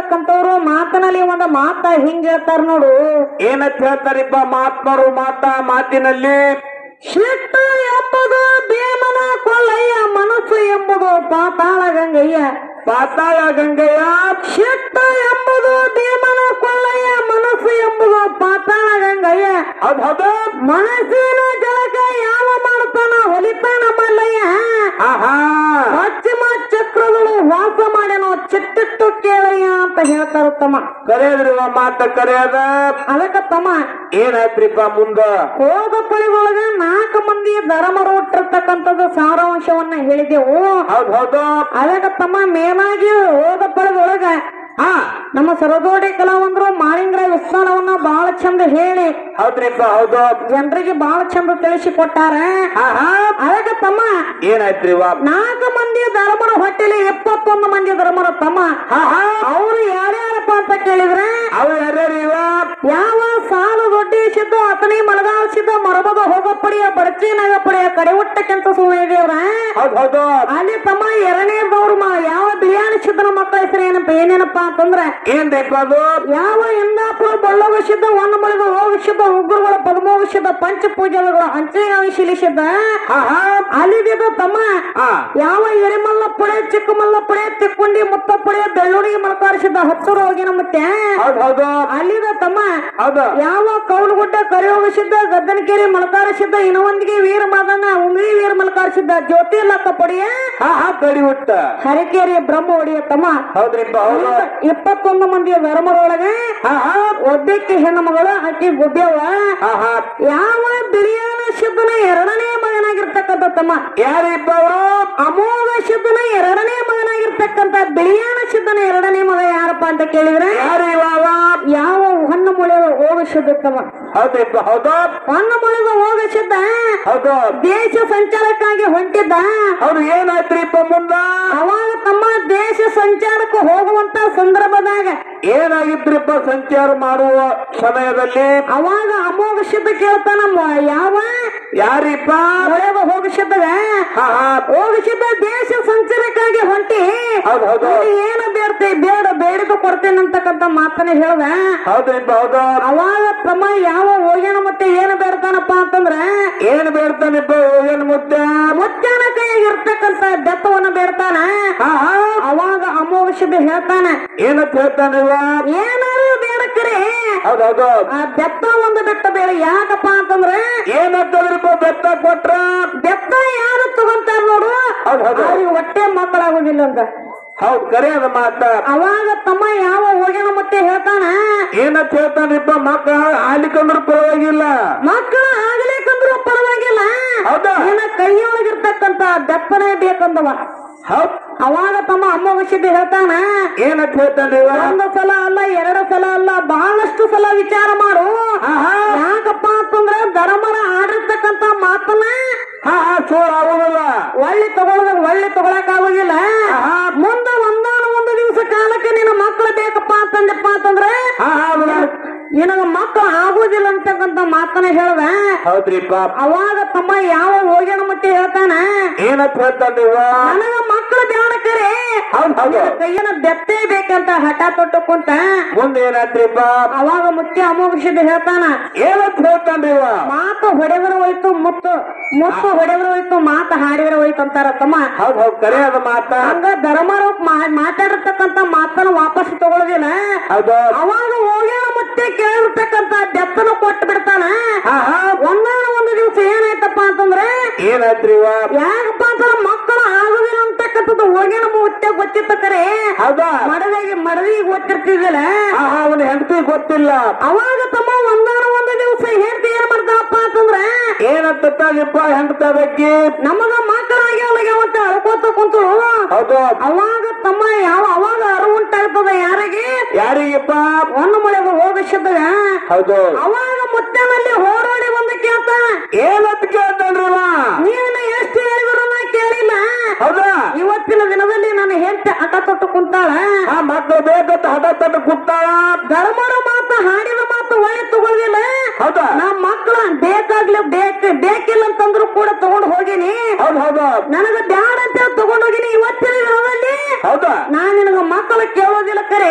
ಹೇಳ್ತಕ್ಕಂಥವ್ರು ಮಾತನಲ್ಲಿ ಒಂದು ಮಾತ ಹಿಂಗ್ ಹೇಳ್ತಾರ ನೋಡು ಏನಂತ ಹೇಳ್ತಾರಿಪ್ಪ ಮಹಾತ್ಮರು ಮಾತ ಮಾತಿನಲ್ಲಿ ಶಿಟ್ಟು ಎಂಬುದು ಭೀಮನ ಕೊಲ್ಲಯ್ಯ ಮನಸ್ಸು ಎಂಬುದು ಪಾತಾಳ ಗಂಗಯ್ಯ ಪಾತಾಳ ಗಂಗೆಯ ಶಿಟ್ಟು ಎಂಬುದು ಭೀಮನ ಕೊಲ್ಲಯ್ಯ ಮನಸ್ಸು ಎಂಬುದು ಪಾತಾಳ ಗಂಗಯ್ಯ ಹೌದ್ ಹೌದು ಮನಸ್ಸಿನ ಜಳಕ ಯಾವ ಮಾಡ್ತಾನ ಹೊಲಿತಾನ ಮಲ್ಲಯ್ಯ ಆಹಾ ಪಶ್ಚಿಮ ಚಕ್ರಗಳು ವಾಸ ಮಾಡ್ಯಾನೋ ಚಿಟ್ಟಿಟ್ಟು ಕೇಳಯ್ಯ ಅಂತ ಹೇಳ್ತಾರ ತಮ್ಮ ಕರೆಯದ್ರಿ ಮಾತ ಕರೆಯದ ಅದಕ್ಕ ತಮ್ಮ ಏನಾಯ್ತ್ರಿಪ್ಪ ಮುಂದ ಹೋದ ಪಳಿಗೊಳಗ ನಾಲ್ಕು ಮಂದಿ ಧರ್ಮರು ಹುಟ್ಟಿರ್ತಕ್ಕಂಥದ್ದು ಸಾರಾಂಶವನ್ನ ಹೇಳಿದೆವು ಹೌದ್ ಹೌದು ಅದಕ್ಕ ತಮ್ಮ ಮೇಲಾಗಿ ಹೋದ ಪಳಿಗೊಳಗ ಹಾ ನಮ್ಮ ಸರದೋಡಿ ಕಲಾವಂದರು ಮಾಳಿಂಗರ ವಿಸ್ತಾರವನ್ನ ಬಹಳ ಚಂದ ಹೇಳಿ ಹೌದ್ರಿಪ್ಪ ಹೌದು ಜನರಿಗೆ ಬಹಳ ಚಂದ ತಿಳಿಸಿ ಕೊಟ್ಟಾರ ಆಹಾ ಅದಕ್ಕ ತಮ್ಮ ಏನಾಯ್ತ್ರಿ ವಾ ನಾಲ್ಕು ಮಂದಿ ಧರ್ಮರ ಹೊಟ್ಟೆಲಿ ಎಪ್ಪತ್ತೊಂದು ಮಂದಿ ಧರ್ಮರ ತಮ್ಮ ಆಹಾ ಅವರು ಯಾರ್ಯಾರಪ್ಪ ಅಂತ ಕೇಳಿದ್ರೆ ಅವು ಯಾರ್ಯಾರು ಇವ ಯಾವ ಸಾಲು ದೊಡ್ಡಿಸಿದ್ದು ಅತನಿ ಮಲಗಾಲ್ಸಿದ್ದು ಮರಬದ ಹೋಗಪ್ಪಡಿಯ ಬಡಚಿ ನಗಪ್ಪಡಿಯ ಕಡೆ ಹುಟ್ಟಕ್ಕಿಂತ ಸುಮ್ಮನೆ ದೇವ್ರ ಹೌದ್ ಹೌದು ಅಲ್ಲಿ ತಮ್ಮ ಎರಡನೇದವ್ರು ಮ- ಯಾವ ಬಿರಿಯಾನಿ ಸಿದ್ದನ ಮಕ್ಕಳ ಹೆಸರು ಏನಪ್ಪ ಏನೇನಪ್ಪ ಅಂತಂದ್ರೆ ಏನ್ರಿಪ್ಪ ಅದು ಯಾವ ಇಂದಾಪುರ ಬಳ್ಳೋಗಿಸಿದ್ದ ಒಂದು ಮಳಿದ ಹೋಗಿಸಿದ್ದ ಉಗ್ರಗಳ ಪದ್ಮೋಗಿಸಿದ್ದ ಪಂಚ ಪೂಜೆಗಳು ಅಂಚೆಗಾವಿ ಶಿಲಿಸಿದ್ದ ಆಹಾ ಅಲ್ಲಿದ್ದ ತಮ್ಮ ಹಾ ಯಾವ ಎರಿಮಲ್ಲ ಪುಡೆ ಚಿಕ್ಕ ಮಲ್ಲ ಪುಡೆ ತಿಕ್ಕೊಂಡಿ ಮುತ್ತ ಪುಡೆ ಬೆಳ್ಳುಳ್ಳಿಗೆ ಮಲಕಾರಿಸಿದ್ದ ಹತ್ತು ರೋಗಿನ ಮತ್ತೆ ಹೌದ್ ಹೌದು ಅಲ್ಲಿದ ತಮ್ಮ ಹೌದು ಯಾವ ಕೌಲಗುಡ್ಡ ಕರಿಯೋಗಿಸಿದ್ದ ಗದ್ದನಕೆರೆ ಮಲಕಾರಿಸಿದ್ದ ಇನ್ನೊಂದಿಗೆ ವೀರ ಮದನ ಉಂಗ್ರಿ ವೀರ ಮಲಕಾರಿಸಿದ್ದ ಜ್ಯೋತಿ ಲಕ್ಕ ಪಡಿಯ ಹಾ ಹಾ ಕಡಿ ಹುಟ್ಟ ಹರಕೇರಿ ಬ್ರಹ್ಮ ಹೊಡಿಯ ತಮ್ಮ ಹೌದ್ರಿಪ್ಪ ಹೌದು ಇಪ್ಪತ್ತೊಂದು ಮಂದಿ ಧರ್ಮರೊಳಗೆ ಹಾ ಹಾ ಒಬ್ಬಕ್ಕೆ ಹೆಣ್ಣು ಮಗಳು ಆಕಿ ಗುಡ್ಡೆವ ಹಾ ಹಾ ಯಾವ ಬಿಳಿಯಾನ ಸಿದ್ದನ ಎರಡನೇ ಮಗನಾಗಿರ್ತಕ್ಕಂಥ ತಮ್ಮ ಯಾರಿಪ್ಪ ಅವರು ಅಮೋಘ ಸಿದ್ದನ ಎರಡನೇ ಮಗನಾಗಿರ್ತಕ್ಕಂಥ ಬಿಳಿಯಾನ ಸಿದ್ದನ ಎರಡನೇ ಮಗ ಯಾರಪ್ಪ ಅಂತ ಕೇಳಿದ್ರೆ ಯಾರು ಇವಾಗ ಯಾವ ಹೊನ್ನು ಮುಳೆದ ಹೋಗ ಸಿದ್ಧ ತಮ್ಮ ಹೌದ್ರಿಪ್ಪ ಹೌದು ಹೊನ್ನು ಮುಳೆದ ಹೋಗ ಸಿದ್ಧ ಹೌದು ದೇಶ ಸಂಚಾರಕ್ಕಾಗಿ ಹೊಂಟಿದ್ದ ಅವ್ರು ಏನಾಯ್ತ್ರಿಪ್ಪ ಮುಂದ ಅವಾಗ ತಮ್ಮ ದೇಶ ಸಂಚಾರಕ್ಕೆ ಹೋಗುವಂತ ಸಂದರ್ಭದಾಗ ಏನಾಗಿದ್ರಿಪ್ಪ ಸಂಚಾರ ಮಾಡುವ ಸಮಯದಲ್ಲಿ ಅವಾಗ ಅಮೋಘ ಸಿದ್ಧ ಕೇಳ್ತಾನ ಮ- ಯಾವ ಯಾರಿಪ್ಪ ಮೊಳೆದ ಹೋಗ ಸಿದ್ಧಗ ಹಾ ಹಾ ಹೋಗ ಸಿದ್ಧ ದೇಶ ಸಂಚಾರಕ್ಕಾಗಿ ಹೊಂಟಿ ಹೌದ್ ಹೌದು ನೀನು ಏನು ಬೇಡ್ತಿ ಬೇಡ ಬೇಡಿಕೆ ಕೊಡ್ತೇನೆ ಅಂತಕ್ಕಂತ ಮಾತನ್ನ ಹೇಳ್ದ ಹೌದ್ರಿಪ್ಪ ಹೌದು ಅವಾಗ ತಮ್ಮ ಯಾವ ಹೋಗ್ಯಾನ ಮತ್ತೆ ಏನು ಬೇಡ್ತಾನಪ್ಪ ಅಂತಂದ್ರ ಏನ್ ಬೇಡ್ತಾನಿಪ್ಪ ಏನ್ ಮುದ್ದೆ ಮುತ್ತನ ಕೈಯಾಗ ಇರ್ತಕ್ಕಂತ ಬೆತ್ತವನ್ನ ಬೇಡ್ತಾನ ಹಾ ಹಾ ಅವಾಗ ಅಮೋಘ ಸಿದ್ಧ ಹೇಳ್ತಾನ ಏನಂತ ಹೇಳ್ತಾನಿವ ಏನಾರು ಬೇಡಕ್ರೆ ಹೌದೌದು ಆ ಬೆತ್ತ ಒಂದು ಬೆತ್ತ ಬೇಡ ಯಾಕಪ್ಪ ಅಂತಂದ್ರೆ ಏನಂತಂದ್ರಿಪ್ಪ ಬೆತ್ತ ಕೊಟ್ರ ಬೆತ್ತ ಯಾರು ತಗೊಂತಾರ ನೋಡು ಹೌದ್ ಹೌದು ಅವ್ರಿಗೆ ಹೊಟ್ಟೆ ಮಕ್ಕಳಾಗೋದಿಲ್ಲ ಅಂತ ಹೌದ್ ಕರೆ ಅದ ಮಾತ ಅವಾಗ ತಮ್ಮ ಯಾವ ಹೋಗ್ಯಾನ ಮತ್ತೆ ಹೇಳ್ತಾನ ಏನಂತ ಹೇಳ್ತಾನಿಪ್ಪ ಮಕ್ಕ ಆಲಿಕಂದ್ರ ಪರವಾಗಿಲ್ಲ ಮಕ್ಕಳು ಆಗ್ಲಿಕ್ಕಂದ್ರು ಪರವಾಗಿಲ್ಲ ಹೌದಾ ನಿನ್ನ ಕೈಯೊಳಗಿರ್ತಕ್ಕಂತ ಬೆತ್ತನೇ ಬೇಕಂದವ ಹೌದ್ ಅವಾಗ ತಮ್ಮ ಅಮ್ಮ ಸಿದ್ಧ ಹೇಳ್ತಾನ ಏನಂತ ಹೇಳ್ತಾನಿವ ಒಂದು ಸಲ ಅಲ್ಲ ಎರಡು ಸಲ ಅಲ್ಲ ಬಹಳಷ್ಟು ಸಲ ವಿಚಾರ ಮಾಡು ಆಹಾ ಯಾಕಪ್ಪ ಅಂತಂದ್ರೆ ಧರ್ಮರ ಆಡಿರ್ತಕ್ಕಂತ ಮಾತನ್ನ ಹಾ ಹಾ ಚೋರ್ ಆಗುದಿಲ್ಲ ಒಳ್ಳೆ ತಗೊಳ್ಳೋದಾಗ ಒಳ್ಳೆ ತಗೊಳಕ್ ಆಗೋದಿಲ್ಲ ಆಹಾ ಮುಂದ ಒಂದಾನ ಒಂದು ದಿವಸ ಕಾಲಕ್ಕೆ ನಿನ್ನ ಮಕ್ಕಳು ಬೇಕಪ್ಪ ಅಂತಂದಪ್ಪ ಅಂತಂದ್ರೆ ಹಾ ಹಾ ಅದನ್ನ- ನಿನಗ ಮಕ್ಕಳು ಆಗೋದಿಲ್ಲ ಅಂತಕ್ಕಂತ ಮಾತನ್ನ ಹೇಳ್ದ ಹೌದ್ರಿಪ್ಪ ಅವಾಗ ತಮ್ಮ ಯಾವ ಹೋಗ್ಯಾನ ಮತ್ತೆ ಹೇಳ್ತಾನ ಏನಂತ ಹೇಳ್ತಾನಿವ ನನಗ ಮಕ್ಕಳು ಬ್ಯಾಡಕರೆ ಹೌದ್ ಹೌದು ಕೈಯನ ಬೆತ್ತೇ ಬೇಕಂತ ಹಠ ತೊಟ್ಟು ಕುಂತ ಮುಂದೆ ಏನಾಯ್ತ್ರಿಪ್ಪ ಅವಾಗ ಮುತ್ಯ ಅಮೋಘಿಸಿದ ಹೇಳ್ತಾನ ಏನಂತ ಹೇಳ್ತಾನಿವ ಮಾತು ಹೊಡೆದ್ರೆ ಹೋಯ್ತು ಮುತ್ತು ಮುತ್ತು ಹೊಡೆದ್ರೆ ಹೋಯ್ತು ಮಾತು ಹಾಡಿದ್ರೆ ಹೋಯ್ತು ಅಂತಾರ ತಮ್ಮ ಹೌದ್ ಹೌದ್ ಕರೆ ಅದ ಮಾತ ಹಂಗ ಧರ್ಮರು ಮಾ- ಮಾತಾಡಿರ್ತಕ್ಕಂತ ಮಾತನ್ನ ವಾಪಸ್ ತಗೊಳ್ಳೋದಿಲ್ಲ ಹೌದು ಅವಾಗ ಹೋಗ್ಯಾನ ಮತ್ತೆ ಕೇಳಿರ್ತಕ್ಕಂತ ಬೆತ್ತನ ಕೊಟ್ಟು ಬಿಡ್ತಾನ ಹಾ ಹಾ ಒಂದಾನ ಒಂದು ದಿವಸ ಏನಾಯ್ತಪ್ಪ ಅಂತಂದ್ರೆ ಏನಾಯ್ತ್ರಿವ ಯಾಕಪ್ಪ ಅಂತಂದ್ರೆ ಮಕ್ಕಳು ಆಗುದಿಲ್ಲ ಅಂತಕ್ಕಂಥದ್ದು ಹೋಗ್ಯಾನ ಮುತ್ತೆ ಗೊತ್ತಿತ್ತ ಕರೆ ಹೌದಾ ಮಡವಿಗೆ ಮಡವಿಗೆ ಗೊತ್ತಿರ್ತಿದಿಲ್ಲ ಹಾ ಹಾ ಅವನ ಹೆಂಡತಿ ಗೊತ್ತಿಲ್ಲ ಅವಾಗ ತಮ್ಮ ಒಂದಾನ ಒಂದು ದಿವಸ ಹೇಳ್ತಿ ಏನ್ ಮಾಡ್ತಾವಪ್ಪ ಅಂತಂದ್ರೆ ಏನಂತಾಗಿಪ್ಪ ಹೆಂಡತಿ ಅದಕ್ಕೆ ನಮಗ ಮಕ್ಕಳಾಗ್ಯಾವಲ್ಲ ಯಾವತ್ತ ಅಳ್ಕೋತ ಕುಂತಳು ಹೌದು ಅವಾಗ ತಮ್ಮ ಯಾವ ಅವಾಗ ಅರು ಉಂಟಾಗ್ತದ ಯಾರಿಗೆ ಯಾರಿಗಪ್ಪ ಒಂದು ಮಳೆಗೆ ಹೋಗಿಸಿದಾಗ ಹೌದು ಅವಾಗ ಮುತ್ತನಲ್ಲಿ ಹೋರಾಡಿ ಬಂದು ಕೇಳ್ತಾನ ಏನಂತ ಕೇಳ್ತಾನ್ರಿವ ನೀವನ್ನ ಎಷ್ಟು ಹೇಳಿದ್ರು ನಾ ಕೇಳಿಲ್ಲ ಹೌದಾ ಇವತ್ತಿನ ದಿನದಲ್ಲಿ ನಾನು ಹೆಂಡತಿ ಹಠ ತೊಟ್ಟು ಕುಂತಾಳ ಆ ಮಕ್ಕಳು ಬೇಕಂತ ಹಠ ತಟ್ಟು ಕೂತಾಳ ಧರ್ಮರ ಮಾತು ಹಾಡಿದ ಮಾತು ಒಳ್ಳೆ ತಗೊಳ್ಳಿಲ್ಲ ಹೌದಾ ನಮ್ಮ ಮಕ್ಕಳ ಬೇಕಾಗ್ಲಿ ಬೇಕ ಬೇಕಿಲ್ಲ ಅಂತಂದ್ರು ಕೂಡ ತಗೊಂಡು ಹೋಗಿನಿ ಹೌದ್ ಹೌದು ನನಗ ಬ್ಯಾಡ ಅಂತ ತಗೊಂಡು ಹೋಗಿನಿ ಇವತ್ತಿನ ದಿನದಲ್ಲಿ ಹೌದಾ ನಾ ನಿನಗ ಮಕ್ಕಳು ಕೇಳೋದಿಲ್ಲ ಕರೆ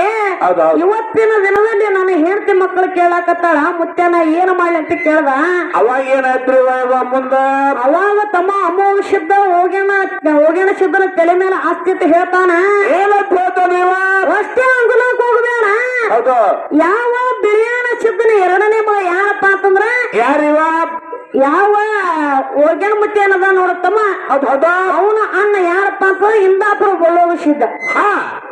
ಹೌದೌದು ಇವತ್ತಿನ ದಿನದಲ್ಲಿ ನನ್ನ ಹೆಂಡತಿ ಮಕ್ಕಳು ಕೇಳಾಕತ್ತಾಳ ಮುತ್ಯನ ಏನ್ ಮಾಡ್ಲಿ ಅಂತ ಕೇಳ್ದ ಅವಾಗ ಏನಾಯ್ತ್ರಿ ಇವಾಗ ಮುಂದ ಅವಾಗ ತಮ್ಮ ಅಮೋಘ ಸಿದ್ಧ ಹೋಗ್ಯಾನ ಹೋಗ್ಯಾನ ಸಿದ್ಧನ ತಲೆ ಮೇಲೆ ಆಸ್ತಿ ಅಂತ ಹೇಳ್ತಾನ ಏನಂತ ಹೇಳ್ತಾನೆ ಇವ ಅಷ್ಟೇ ಅಂಗುಲಕ್ ಹೋಗ್ಬೇಡ ಹೌದು ಯಾವ ಬಿಳಿಯಾನ ಸಿದ್ಧನ ಎರಡನೇ ಮಗ ಯಾರಪ್ಪ ಅಂತಂದ್ರ ಯಾರಿವ ಯಾವ ಹೋಗ್ಯಾನ ಮುತ್ಯ ಏನದ ನೋಡತ್ತಮ್ಮ ಹೌದು ಹೌದು ಅವನ ಅಣ್ಣ ಯಾರಪ್ಪ ಅಂತ ಇಂದಾಪುರ ಬಳ್ಳೋಗ ಸಿದ್ಧ ಹಾ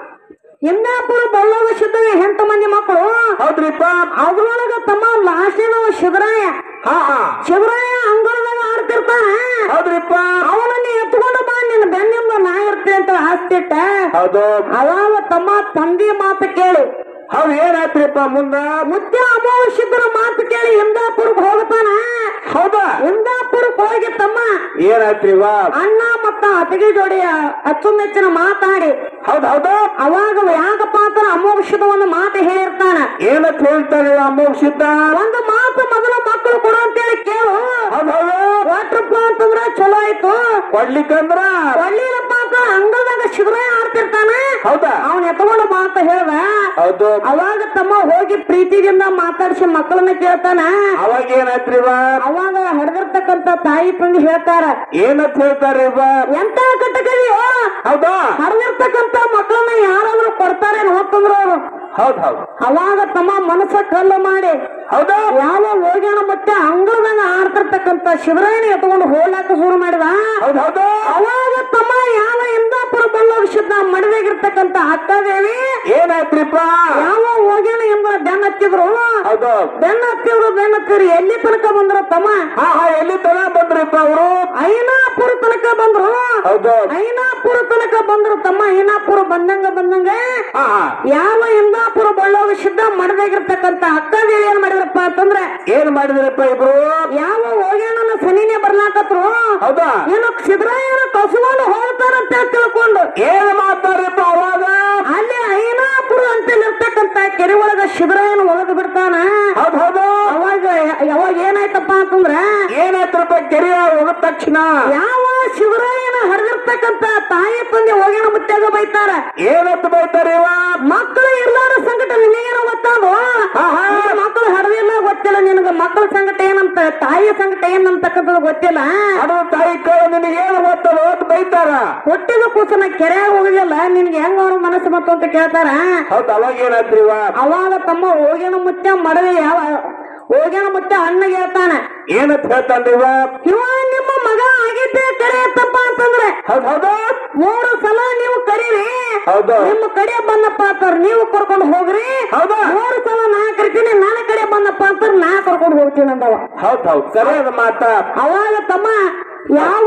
ಇಂದಾಪುರ ಬಳ್ಳೋಗ ಸಿದ್ಧ ಎಂಟು ಮಂದಿ ಮಕ್ಕಳು ಹೌದ್ರಿಪ್ಪ ಅದ್ರೊಳಗ ತಮ್ಮ ಲಾಸ್ಟಿನ ಶಿವರಾಯ ಹಾ ಹಾ ಶಿವರಾಯ ಅಂಗಳದಾಗ ಆಡ್ತಿರ್ತಾನ ಹೌದ್ರಿಪ್ಪ ಅವನನ್ನ ಎತ್ಕೊಂಡು ಬಾ ನಿನ್ನ ಬೆನ್ನಿಂದ ನಾ ಇರ್ತೀನಿ ಅಂತ ಹಾಸ್ತಿಟ್ಟ ಹೌದು ಅವಾಗ ತಮ್ಮ ತಂದೆ ಮಾತು ಕೇಳಿ ಹೌದು ಏನಾಯ್ತ್ರಿಪ್ಪ ಮುಂದ ಮುತ್ಯ ಅಮಾವಾಸ್ಯದ್ರ ಮಾತು ಕೇಳಿ ಇಂದಾಪುರಕ್ಕೆ ಹೋಗ್ತಾನ ಹೌದಾ ಇಂದಾಪುರಕ್ಕೆ ಹೋಗಿ ತಮ್ಮ ಏನಾಯ್ತ್ರಿವ ಅಣ್ಣ ಮತ್ತ ಅತಿಗೆ ಜೋಡಿ ಅಚ್ಚುಮೆಚ್ಚಿನ ಮಾತಾಡಿ ಹೌದ್ ಹೌದು ಅವಾಗ ಯಾಕಪ್ಪ ಅಂತ ಅಮೋಘದ ಒಂದು ಮಾತು ಹೇಳಿರ್ತಾನ ಏನಂತ ಹೇಳ್ತಾನೆ ಅಮೋಘ ಸಿದ್ಧ ಒಂದು ಮಾತು ಮೊದಲು ಮಕ್ಕಳು ಕೊಡು ಅಂತೇಳಿ ಕೇಳು ಹೌದ್ ಹೌದು ಕೊಟ್ರಪ್ಪ ಅಂತಂದ್ರ ಚಲೋ ಆಯ್ತು ಕೊಡ್ಲಿಕ್ಕಂದ್ರ ಒಳ್ಳೆಯಪ್ಪ ಅಂತ ಅಂಗಳದಾಗ ಶಿವರಾಯ ಆಡ್ತಿರ್ತಾನ ಹೌದಾ ಅವನ್ ಎತ್ಕೊಂಡು ಮಾತು ಹೇಳ್ದ ಹೌದು ಅವಾಗ ತಮ್ಮ ಹೋಗಿ ಪ್ರೀತಿಯಿಂದ ಮಾತಾಡ್ಸಿ ಮಕ್ಕಳನ್ನ ಕೇಳ್ತಾನ ಅವಾಗ ಏನಾಯ್ತ್ರಿವ ಅವಾಗ ಹಡ್ದಿರ್ತಕ್ಕಂತ ತಾಯಿ ತಂದು ಹೇಳ್ತಾರ ಏನಂತ ಹೇಳ್ತಾರೆ ಇವ ಎಂತ ಕಟ್ಟಕದಿಯೋ ಹೌದಾ ಹಡ್ದಿರ್ತಕ್ಕಂತ ಮಕ್ಕಳನ್ನ ಯಾರಾದ್ರೂ ಕೊಡ್ತಾರೆ ನೋಡ್ತಂದ್ರ ಅವ್ರು ಹೌದ್ ಹೌದು ಅವಾಗ ತಮ್ಮ ಮನಸ್ಸ ಕಲ್ಲು ಮಾಡಿ ಹೌದಾ ಯಾವ ಹೋಗ್ಯಾನ ಮತ್ತೆ ಅಂಗಳದಾಗ ಆಡ್ತಿರ್ತಕ್ಕಂತ ಶಿವರಾಯನ ಎತ್ಕೊಂಡು ಹೋಗ್ಲಾಕ ಶುರು ಮಾಡಿದ ಹೌದ್ ಹೌದು ಅವಾಗ ತಮ್ಮ ಯಾವ ಇಂದಾಪುರ ಬಲ್ಲೋಗ ಶುದ್ಧ ಮಡಿದಾಗಿರ್ತಕ್ಕಂತ ಅಕ್ಕದೇವಿ ಏನಾಯ್ತ್ರಿಪ್ಪ ಯಾವ ಹೋಗ್ಯಾನ ಎಂಬ ಬೆನ್ನ ಹತ್ತಿದ್ರು ಹೌದು ಬೆನ್ನ ಹತ್ತಿದ್ರು ಬೆನ್ನ ಹತ್ತಿದ್ರು ಎಲ್ಲಿ ತನಕ ಬಂದ್ರ ತಮ್ಮ ಹಾ ಹಾ ಎಲ್ಲಿ ತರ ಬಂದ್ರಿಪ್ಪ ಅವರು ಐನಾಪುರ ತನಕ ಬಂದ್ರು ಹೌದು ಐನಾಪುರ ತನಕ ಬಂದ್ರು ತಮ್ಮ ಐನಾಪುರ ಬಂದಂಗ ಬಂದಂಗ ಹಾ ಹಾ ಯಾವ ಇಂದಾಪುರ ಬಳ್ಳೋಗ ಶುದ್ಧ ಮಡದಾಗಿರ್ತಕ್ಕಂತ ಅಕ್ಕದೇವಿ ಏನ್ ಮಾಡಿದ್ರಪ್ಪ ಅಂತಂದ್ರೆ ಏನ್ ಮಾಡಿದ್ರಪ್ಪ ಇಬ್ರು ಯಾವ ಹೋಗ್ಯಾನ ಸನಿನೇ ಬರ್ಲಾಕತ್ರು ಹೌದಾ ಏನು ಸಿದ್ದರಾಯನ ಕಸುಕೊಂಡು ಹೋಗ್ತಾರಂತ ತಿಳ್ಕೊಂಡು ಏನ್ ಮಾಡ್ತಾರಪ್ಪ ಅವಾಗ ಅಲ್ಲಿ ಐನಾಪುರ ಅಂತೇಳಿರ್ತಕ್ಕಂತ ಕೆರೆ ಒಳಗ ಶಿವರಾಯನ ಒಳಗೆ ಬಿಡ್ತಾನ ಹೌದ್ ಹೌದು ಅವಾಗ ಅವಾಗ ಏನಾಯ್ತಪ್ಪ ಅಂತಂದ್ರ ಏನಾಯ್ತ್ರಪ್ಪ ಕೆರೆಯ ಹೋದ ತಕ್ಷಣ ಯಾವ ಶಿವರಾಯನ ಹರಿದಿರ್ತಕ್ಕಂತ ತಾಯಿ ತಂದೆ ಹೋಗಿನ ಮುತ್ಯಾಗ ಬೈತಾರ ಏನಂತ ಬೈತಾರೆ ಇವ ಮಕ್ಕಳು ಇರ್ಲಾರ ಸಂಕಟ ನಿನಗೇನು ಗೊತ್ತಾದು ಹಾ, ಹಾ. ಮಕ್ಕಳು ಹರಿದಿಲ್ಲ ಗೊತ್ತಿಲ್ಲ ನಿನಗ ಮಕ್ಕಳ ಸಂಕಟ ಏನಂತ ತಾಯಿಯ ಸಂಕಟ ಏನಂತಕ್ಕಂಥದ್ದು ಗೊತ್ತಿಲ್ಲ ಅದು ತಾಯಿ ಕೈ ನಿನಗೆ ಏನು ಗೊತ್ತದ ಅಂತ ಬೈತಾರ ಹುಟ್ಟಿದ ಕೂಸನ ಕೆರೆಯಾಗ ಹೋಗಿಲ್ಲ ನಿನ್ಗೆ ಹೆಂಗ ಅವ್ರ ಮನಸ್ಸು ಮತ್ತು ಅಂತ ಕೇಳ್ತಾರ ಹೌದ್ ಅವಾಗ ಏನಾಯ್ತ್ರಿ ಇವ ಅವಾಗ ತಮ್ಮ ಹೋಗಿನ ಮುತ್ಯ ಮಡವೆ ಯಾವ ಹೋಗಿನ ಮುತ್ಯ ಅಣ್ಣಗೆ ಹೇಳ್ತಾನ ಏನಂತ ಹೇಳ್ತಾನ್ರಿ ಇವ ಇವ ನಿಮ್ಮ ಮಗ ಆಗೈತೆ ಕರೆಯತ್ತಪ್ಪ ಅಂತಂದ್ರೆ ಹೌದ್ ಹೌದು ಮೂರು ಸಲ ನೀವು ಕರೀರಿ ಹೌದು ನಿಮ್ಮ ಕಡೆ ಬಂದಪ್ಪ ಅಂತಾರ ನೀವು ಕರ್ಕೊಂಡು ಹೋಗ್ರಿ ಹೌದಾ ಮೂರು ಸಲ ನಾ ಕರಿತೀನಿ ನನ್ನ ಕಡೆ ಬಂದಪ್ಪ ಅಂತಾರ ನಾ ಕರ್ಕೊಂಡು ಹೋಗ್ತೀನಿ ಅಂದವ ಹೌದ್ ಹೌದ್ ಕರೆ ಅದ ಮಾತ ಅವಾಗ ತಮ್ಮ ಯಾವ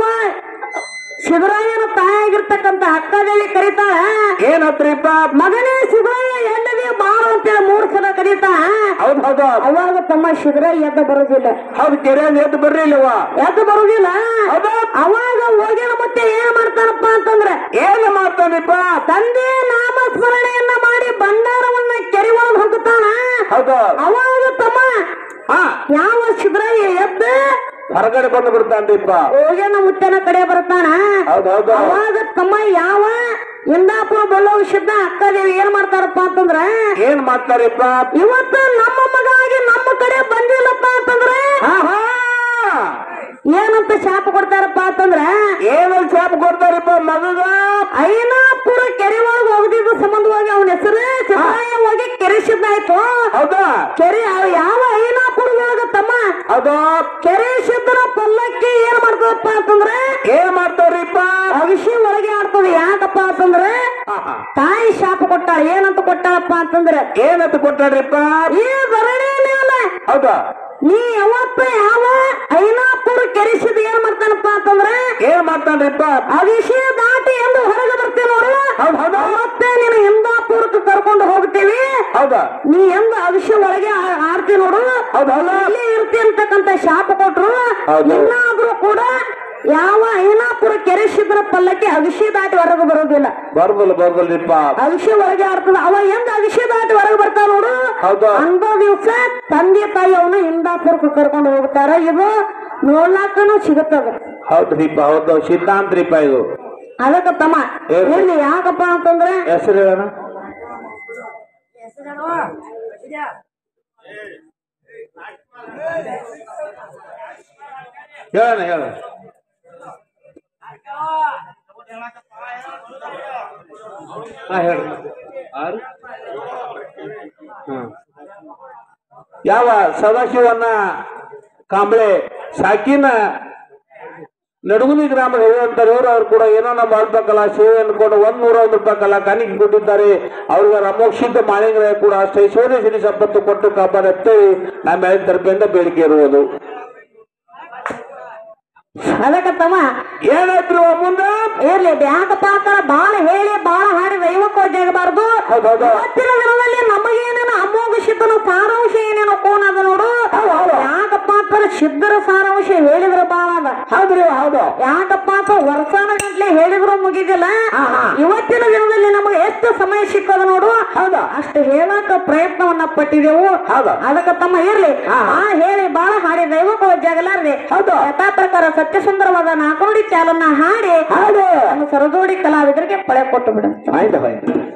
ಶಿವರಾಯನ ತಾಯಾಗಿರ್ತಕ್ಕಂತ ಅಕ್ಕದೇವಿ ಕರೀತಾಳ ಏನತ್ರಿಪ್ಪ ಮಗನೇ ಶಿವರಾಯ ಎಲ್ಲದೇ ಬಾರು ಅಂತೇಳಿ ಮೂರು ಸಲ ಕರೀತಾಳ ಹೌದ್ ಹೌದು ಅವಾಗ ತಮ್ಮ ಶಿವರಾಯ ಎದ್ದ ಬರೋದಿಲ್ಲ ಹೌದ್ ಕೆರೆ ಎದ್ದು ಬರ್ರಿ ಇಲ್ಲವ ಎದ್ದ ಬರೋದಿಲ್ಲ ಹೌದಾ ಅವಾಗ ಹೋಗಿನ ಮತ್ತೆ ಏನ್ ಮಾಡ್ತಾನಪ್ಪ ಅಂತಂದ್ರೆ ಏನ್ ಮಾಡ್ತಾನಿಪ್ಪ ತಂದೆ ನಾಮಸ್ಮರಣೆಯನ್ನ ಮಾಡಿ ಭಂಡಾರವನ್ನ ಕೆರೆ ಒಳಗೆ ಹೋಗುತ್ತಾನ ಹೌದು ಅವಾಗ ತಮ್ಮ ಹಾ ಯಾವ ಶಿವರಾಯ ಎದ್ದು ಹೊರಗಡೆ ಬಂದು ಬಿಡ್ತಾನ್ರಿಪ್ಪ ಹೋಗಿನ ಮುತ್ತನ ಕಡೆ ಬರ್ತಾನ ಹೌದ್ ಹೌದು ಅವಾಗ ತಮ್ಮ ಯಾವ ಇಂದಾಪುರ ಬಳ್ಳೋ ವಿಷಯದ ಅಕ್ಕದೇವಿ ಏನ್ ಮಾಡ್ತಾರಪ್ಪ ಅಂತಂದ್ರ ಏನ್ ಮಾಡ್ತಾರಿಪ್ಪ ಇವತ್ತು ನಮ್ಮ ಮಗ ಆಗಿ ನಮ್ಮ ಕಡೆ ಬಂದಿಲ್ಲಪ್ಪ ಅಂತಂದ್ರೆ ಹಾ ಹಾ ಏನಂತ ಶಾಪ ಕೊಡ್ತಾರಪ್ಪ ಅಂತಂದ್ರ ಏನಂತ ಶಾಪ ಕೊಡ್ತಾರಿಪ್ಪ ಮಗಗ ಐನಾಪುರ ಕೆರೆ ಒಳಗೆ ಹೋಗದಿದ್ದ ಸಂಬಂಧವಾಗಿ ಅವನ ಹೆಸರು ಸಿದ್ದರಾಯ ಹೋಗಿ ಕೆರೆ ಸಿದ್ಧ ಆಯ್ತು ಹೌದಾ ಕೆರೆ ಅವ ಯಾವ ಐನಾಪುರ ಒಳಗ ತಮ್ಮ ಅದು ಕೆರೆ ಸಿದ್ಧರ ಪಲ್ಲಕ್ಕಿ ಏನ್ ಮಾಡ್ತದಪ್ಪ ಅಂತಂದ್ರೆ ಏನ್ ಮಾಡ್ತಾರಿಪ್ಪ ಅವಿಷಿ ಒಳಗೆ ಆಡ್ತದೆ ಯಾಕಪ್ಪ ಅಂತಂದ್ರೆ ಹಾ, ಹಾ. ತಾಯಿ ಶಾಪ ಕೊಟ್ಟಾಳ ಏನಂತ ಕೊಟ್ಟಾಳಪ್ಪ ಅಂತಂದ್ರೆ ಏನಂತ ಕೊಟ್ಟಾಡ್ರಿಪ್ಪ ಈ ಧರಣಿ ಮೇಲೆ ಹೌದಾ ನೀ ಯಾವತ್ತ ಯಾವ ಐನಾಪುರ ಕೆರೆಸಿದ ಏನ್ ಮಾಡ್ತಾನಪ್ಪ ಅಂತಂದ್ರೆ ಏನ್ ಮಾಡ್ತಾನ್ರಿಪ್ಪ ಅವಿಷಯ ದಾಟಿ ಎಂದು ಹೊರಗೆ ಬರ್ತೀವಿ ನೋಡು ಹೌದ್ ಹೌದು ಮತ್ತೆ ನೀನು ಇಂದಾಪುರಕ್ಕೆ ಕರ್ಕೊಂಡು ಹೋಗ್ತೀವಿ ಹೌದಾ ನೀ ಎಂದ ಅವಿಷಯ ಒಳಗೆ ಆ- ಆಡ್ತಿ ನೋಡು ಹೌದ್ ಹೌದಾ ಅಲ್ಲೇ ಇರ್ತಿ ಅಂತಕ್ಕಂತ ಶಾಪ ಕೊಟ್ರು ಹೌದು. ಇನ್ನಾದ್ರೂ ಕೂಡ ಯಾವ ಐನಾಪುರ ಕೆರೆಸಿದ್ರ ಪಲ್ಲಕ್ಕೆ ಅವಿಷಯ ದಾಟಿ ಹೊರಗೆ ಬರೋದಿಲ್ಲ ಬರ್ಬಲ್ ಬರ್ಬಲ್ರಿಪ್ಪ ಅವಿಷಯ ಒಳಗೆ ಆಡ್ತದ ಅವ ಎಂದ ಅವಿಷಯ ದಾಟಿ ಹೊರಗೆ ಬರ್ತಾವ ನೋಡು ಹೌದಾ ಅಂದ ದಿವಸ ತಂದೆ ತಾಯಿ ಅವನು ಇಂದಾಪುರಕ್ಕೆ ಕರ್ಕೊಂಡು ಹೋಗ್ತಾರ ಇದು ನೋಡ್ಲಾಕನು ಸಿಗುತ್ತದ ಹೌದ್ರಿಪ್ಪ ಹೌದು ಸಿದ್ಧಾಂತ್ರಿಪ್ಪ ಇದು ಅದಕ್ಕ ತಮ್ಮ ಏನು? ಇಲ್ಲಿ ಯಾಕಪ್ಪ ಅಂತಂದ್ರೆ ಹೆಸರು ಹೇಳೋಣ ಹೇಳಣ ಹೇಳ ಹಾ ಹೇಳ ಆರು ಹ್ಮ್. ಯಾವ ಸದಾಶಿವನ್ನ ಕಾಂಬಳೆ ಸಾಕಿನ ನಡುಗುನಿ ಗ್ರಾಮದ ಹೇಳುವಂತವ್ರು ಅವ್ರು ಕೂಡ ಏನೋ ನಮ್ಮ ಅಲ್ಪ ಕಲಾ ಸೇವೆಯನ್ನು ಕೊಟ್ಟು ಒಂದ್ ನೂರ ಒಂದು ರೂಪಾಯಿ ಕಲಾ ಕಾಣಿಕೆ ಕೊಟ್ಟಿದ್ದಾರೆ ಅವ್ರಿಗೆ ರಮೋಕ್ಷಿತ ಮಾಳಿಂಗರಾಯ ಕೂಡ ಅಷ್ಟೇ ಐಶ್ವರ್ಯ ಸಿರಿ ಸಂಪತ್ತು ಕೊಟ್ಟು ಕಾಪಾಡತ್ತೇಳಿ ನಮ್ಮ ಮೇಲಿನ ತರಪಿಂದ ಬೇಡಿಕೆ ಇರುವುದು ಅದಕ್ಕ ತಮ್ಮ ಏನಾಯ್ತು ಮುಂದ ಇರ್ಲಿ ಯಾಕಪ್ಪ ಅಂತ ಬಾಳ ಹೇಳಿ ಬಾಳ ಹಾಡಿ ದೈವಕ್ಕೆ ಒಜ್ಜಾಗಬಾರ್ದು ಹೌದೌದು ಇವತ್ತಿನ ದಿನದಲ್ಲಿ ನಮಗೇನೇನು ಅಮೋಘ ಸಿದ್ಧನ ಸಾರಾಂಶ ಏನೇನು ಕೋನ ಅದ ನೋಡು ಯಾಕಪ್ಪ ಅಂತ ಸಿದ್ಧರ ಸಾರಾಂಶ ಹೇಳಿದ್ರ ಬಾಳ ಅದ ಹೌದ್ರಿ ಹೌದು ಯಾಕಪ್ಪ ಅಂತ ವರ್ಷಾನ ಗಂಟ್ಲೆ ಹೇಳಿದ್ರು ಮುಗಿದಿಲ್ಲ ಇವತ್ತಿನ ದಿನದಲ್ಲಿ ನಮಗೆ ಎಷ್ಟು ಸಮಯ ಸಿಕ್ಕದ ನೋಡು ಹೌದಾ ಅಷ್ಟು ಹೇಳಕ ಪ್ರಯತ್ನವನ್ನ ಪಟ್ಟಿದೆವು ಹೌದಾ ಅದಕ್ಕ ತಮ್ಮ ಇರ್ಲಿ ಹಾ. ಆ ಹೇಳಿ ಬಾಳ ಹಾಡಿ ದೈವಕ್ಕೆ ಒಜ್ಜಾಗಲಾರ್ದೆ ಹೌದು ಯಥಾ ಪ್ರಕಾರ ಸತ್ಯ ಸುಂದರವಾದ ನಾಲ್ಕು ಚಾಲನ್ನ ಹಾಡಿ ಹಾಡು ನಮ್ಮ ಸರದೋಡಿ ಕಲಾವಿದರಿಗೆ ಪಳೆ ಕೊಟ್ಟು ಬಿಡುತ್ತೆ ಆಯ್ತು ಆಯ್ತು